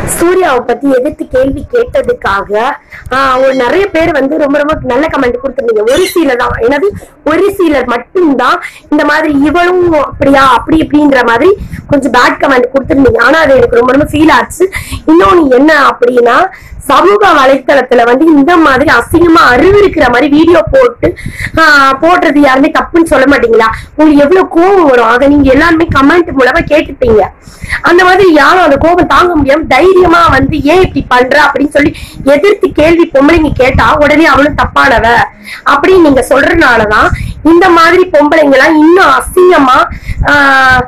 சூர்யாவை பத்தி எதிர்த்து கேள்வி கேட்டதுக்காக ஆஹ், ஒரு நிறைய பேர் வந்து ரொம்ப ரொம்ப நல்ல கமெண்ட் கொடுத்துருந்தீங்க ஒரு சிலர் தான் எனது ஒரு சிலர் மட்டும்தான் இந்த மாதிரி இவளும் அப்படியா அப்படி இப்படின்ற மாதிரி கொஞ்சம் பேட் கமெண்ட் கொடுத்துருந்தீங்க ஆனா அது எனக்கு ரொம்ப ரொம்ப ஃபீல் ஆச்சு இன்னொன்னு என்ன அப்படின்னா சமூக வலைத்தளத்துல வந்து இந்த மாதிரி அசிங்கமா அறிவிருக்கிற மாதிரி வீடியோ போட்டு ஆஹ், போடுறது யாருமே தப்புன்னு சொல்ல மாட்டீங்களா உங்களுக்கு எவ்வளவு கோவம் வரும் அதை நீங்க எல்லாருமே கமெண்ட் மூலமா கேட்டுப்பீங்க அந்த மாதிரி யாரும் அந்த கோபம் தாங்க முடியாம தைரியமா வந்து ஏன் இப்படி பண்ற அப்படின்னு சொல்லி எதிர்த்து கேள்வி பொம்பளைங்க கேட்டா உடனே அவளும் தப்பானவ அப்படின்னு நீங்க சொல்றதுனாலதான் இந்த மாதிரி பொம்பளைங்க எல்லாம் இன்னும் அசிங்கமா ஆஹ்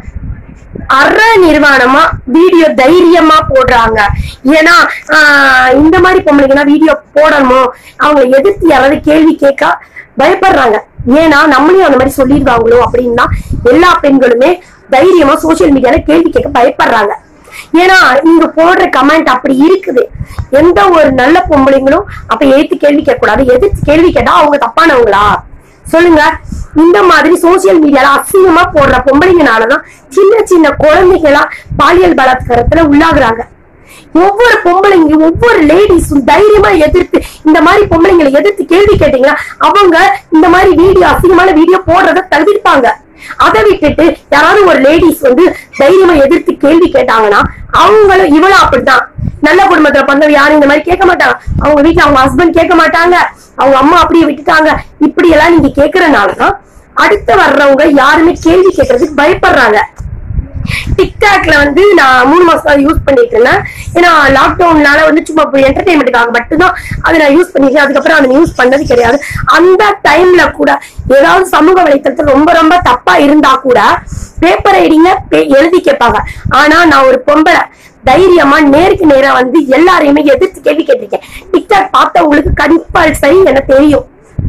அற நிர்வாணமா வீடியோ தைரியமா போடுறாங்க ஏன்னா ஆஹ் இந்த மாதிரி பொம்பளைங்கன்னா வீடியோ போடணுமோ அவங்க எதிர்த்து யாராவது கேள்வி கேட்க பயப்படுறாங்க ஏன்னா நம்மளையும் அந்த மாதிரி சொல்லிடுவாங்களோ அப்படின்னு தான் எல்லா பெண்களுமே தைரியமா சோசியல் மீடியால கேள்வி கேட்க பயப்படுறாங்க ஏன்னா இங்க போடுற கமெண்ட் அப்படி இருக்குது எந்த ஒரு நல்ல பொம்பளைங்களும் அப்ப எதிர்த்து கேள்வி கேட்க கூடாது எதிர்த்து கேள்வி கேட்டா அவங்க தப்பானவங்களா சொல்லுங்க இந்த மாதிரி சோசியல் மீடியால அசிங்கமா போடுற பொம்பளைங்கனாலதான் சின்ன சின்ன குழந்தைகளா பாலியல் பலாத்காரத்துல உள்ளாகுறாங்க ஒவ்வொரு பொம்பளைங்க ஒவ்வொரு லேடிஸும் தைரியமா எதிர்த்து இந்த மாதிரி பொம்பளைங்களை எதிர்த்து கேள்வி கேட்டீங்கன்னா அவங்க இந்த மாதிரி வீடியோ அசிங்கமான வீடியோ போடுறத தவிர்ப்பாங்க அதை விட்டுட்டு யாராவது ஒரு லேடிஸ் வந்து தைரியமா எதிர்த்து கேள்வி கேட்டாங்கன்னா அவங்களும் இவளும் அப்படித்தான் நல்ல குடும்பத்துல பிறந்தவ யாரும் இந்த மாதிரி கேட்க மாட்டாங்க அவங்க வீட்டுல அவங்க ஹஸ்பண்ட் கேட்க மாட்டாங்க அவங்க அம்மா அப்படியே விட்டுட்டாங்க இப்படி எல்லாம் நீங்க கேக்குறதுனாலதான் அடுத்து வர்றவங்க யாருமே கேள்வி கேட்கறதுக்கு பயப்படுறாங்க டிக்டாக்ல வந்து நான் மூணு மாசம் யூஸ் பண்ணிட்டு இருந்தேன் ஏன்னா லாக்டவுன்னால வந்து சும்மா என்டர்டைன்மெண்ட்டுக்காக மட்டும்தான் அதை நான் யூஸ் பண்ணிட்டேன் அதுக்கப்புறம் அதை யூஸ் பண்ணது கிடையாது அந்த டைம்ல கூட ஏதாவது சமூக வலைத்தளத்துல ரொம்ப ரொம்ப தப்பா இருந்தா கூட பேப்பர் ரைடிங்க எழுதி கேட்பாங்க ஆனா நான் ஒரு பொம்பளை தைரியமா நேருக்கு நேரா வந்து எல்லாரையுமே எதிர்த்து கேள்வி கேட்டிருக்கேன் டிக்டாக் பார்த்தவங்களுக்கு கம்பல்சரி எனக்கு தெரியும்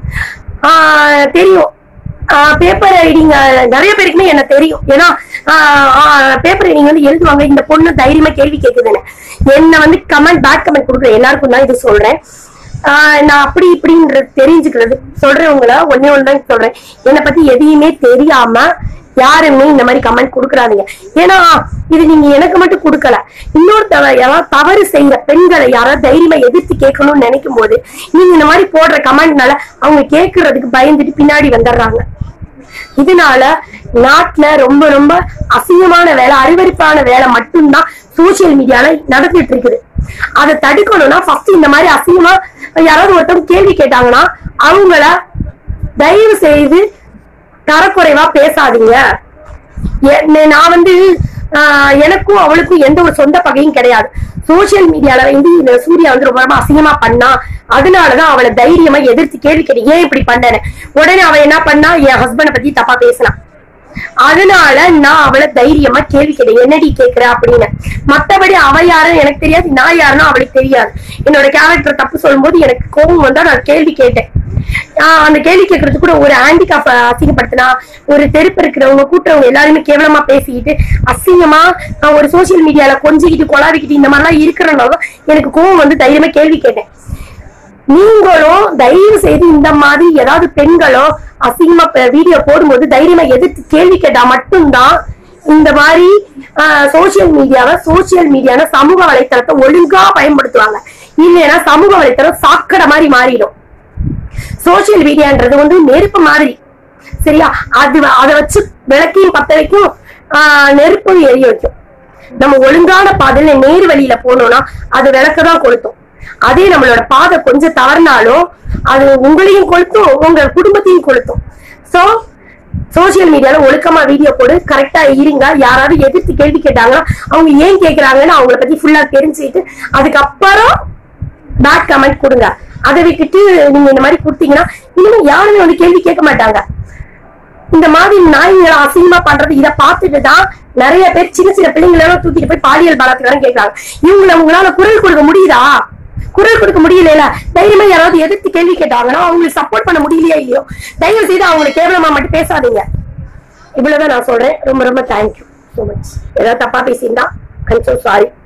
ஆஹ் தெரியும் பேப்பர் ரைடிங் நிறைய பேருக்குமே என்ன தெரியும் ஏன்னா பேப்பர் ரைடிங் வந்து எழுதுவாங்க இந்த பொண்ணு தைரியமா கேள்வி கேக்குதுன்னு என்ன வந்து கமெண்ட் பேக் கமெண்ட் கொடுக்குற எல்லாருக்கும் தான் இது சொல்றேன் ஆஹ் நான் அப்படி இப்படின்றது தெரிஞ்சுக்கிறது சொல்றவங்கள ஒன்னே ஒன்று தான் சொல்றேன் என்னை பத்தி எதையுமே தெரியாம யாருமே இந்த மாதிரி கமெண்ட் கொடுக்குறாதீங்க ஏன்னா இது நீங்க எனக்கு மட்டும் கொடுக்கல இன்னொருத்தவ யாராவது தவறு செய்யற பெண்களை யாராவது தைரியமா எதிர்த்து கேட்கணும்னு நினைக்கும் போது நீங்க இந்த மாதிரி போடுற கமெண்ட்னால அவங்க கேட்கறதுக்கு பயந்துட்டு பின்னாடி வந்துடுறாங்க இதனால நாட்டுல ரொம்ப ரொம்ப அசிங்கமான வேலை அருவருப்பான வேலை மட்டும்தான் சோசியல் மீடியால நடந்துட்டு இருக்குது அதை தடுக்கணும்னா ஃபர்ஸ்ட் இந்த மாதிரி அசிங்கமா யாராவது ஒருத்தவங்க கேள்வி கேட்டாங்கன்னா அவங்கள தயவு செய்து தரக்குறைவா பேசாதீங்க என்ன- நான் வந்து ஆஹ், எனக்கும் அவளுக்கும் எந்த ஒரு சொந்த பகையும் கிடையாது சோசியல் மீடியால வந்து இந்த சூர்யா வந்து ரொம்ப ரொம்ப அசிங்கமா பண்ணா அதனாலதான் அவளை தைரியமா எதிர்த்து கேள்வி கேட்டு ஏன் இப்படி பண்ணேன்னு உடனே அவ என்ன பண்ணா என் ஹஸ்பண்டை பத்தி தப்பா பேசினா அதனால நான் அவளை தைரியமா கேள்வி கேட்டேன் என்னடி கேக்குற அப்படின்னு மத்தபடி அவ யாருன்னு எனக்கு தெரியாது நான் யாருன்னு அவளுக்கு தெரியாது என்னோட கேரக்டர் தப்பு சொல்லும்போது எனக்கு கோபம் வந்தா நான் கேள்வி கேட்டேன் ஆஹ் அந்த கேள்வி கேட்கறது கூட ஒரு ஹேண்டிகாப் அசிங்கப்படுத்தினா ஒரு தெருப்பு இருக்கிறவங்க கூட்டுறவங்க எல்லாருமே கேவலமா பேசிக்கிட்டு அசிங்கமா நான் ஒரு சோசியல் மீடியால கொஞ்சிக்கிட்டு கொலாவிக்கிட்டு இந்த மாதிரிலாம் இருக்கிறனால எனக்கு கோவம் வந்து தைரியமா கேள்வி கேட்டேன் நீங்களும் தயவு செய்து இந்த மாதிரி ஏதாவது பெண்களோ அசிங்கமா வீடியோ போடும்போது தைரியமா எதிர்த்து கேள்வி கேட்டா மட்டும்தான் இந்த மாதிரி சோசியல் மீடியாவை சோசியல் மீடியான சமூக வலைத்தளத்தை ஒழுங்கா பயன்படுத்துவாங்க இல்லைன்னா சமூக வலைத்தளம் சாக்கடை மாதிரி மாறிடும் சோசியல் மீடியான்றது வந்து நெருப்பு மாதிரி சரியா அது அதை வச்சு விளக்கையும் பத்த வைக்கும் ஆஹ் நெருப்பும் எரிய வைக்கும் நம்ம ஒழுங்கான பாதையில நேர் வழியில போனோம்னா அது விளக்கதான் கொளுத்தும் அதே நம்மளோட பாதை கொஞ்சம் தவறினாலும் அது உங்களையும் கொளுத்தும் உங்க குடும்பத்தையும் கொளுத்தும் சோ சோசியல் மீடியால ஒழுக்கமா வீடியோ போடு கரெக்டா இருங்க யாராவது எதிர்த்து கேள்வி கேட்டாங்கன்னா அவங்க ஏன் கேக்குறாங்கன்னு அவங்கள பத்தி ஃபுல்லா தெரிஞ்சுக்கிட்டு அதுக்கப்புறம் பேக் கமெண்ட் கொடுங்க அதை விட்டுட்டு நீங்க இந்த மாதிரி கொடுத்தீங்கன்னா இனிமே யாருமே வந்து கேள்வி கேட்க மாட்டாங்க இந்த மாதிரி நாய்களை அசிங்கமா பண்றது இதை பார்த்துட்டு தான் நிறைய பேர் சின்ன சின்ன பிள்ளைங்களை எல்லாம் தூக்கிட்டு போய் பாலியல் பலாத்காரம் கேட்கறாங்க இவங்களை உங்களால குரல் கொடுக்க முடியுதா குரல் கொடுக்க முடியல தைரியமா யாராவது எதிர்த்து கேள்வி கேட்டாங்கன்னா அவங்களுக்கு சப்போர்ட் பண்ண முடியலையா இல்லையோ தயவு செய்து அவங்களை கேவலமா மட்டும் பேசாதீங்க இவ்வளவுதான் நான் சொல்றேன் ரொம்ப ரொம்ப தேங்க்யூ ஸோ மச் ஏதாவது தப்பா பேசியிருந்தா ஐம் so சாரி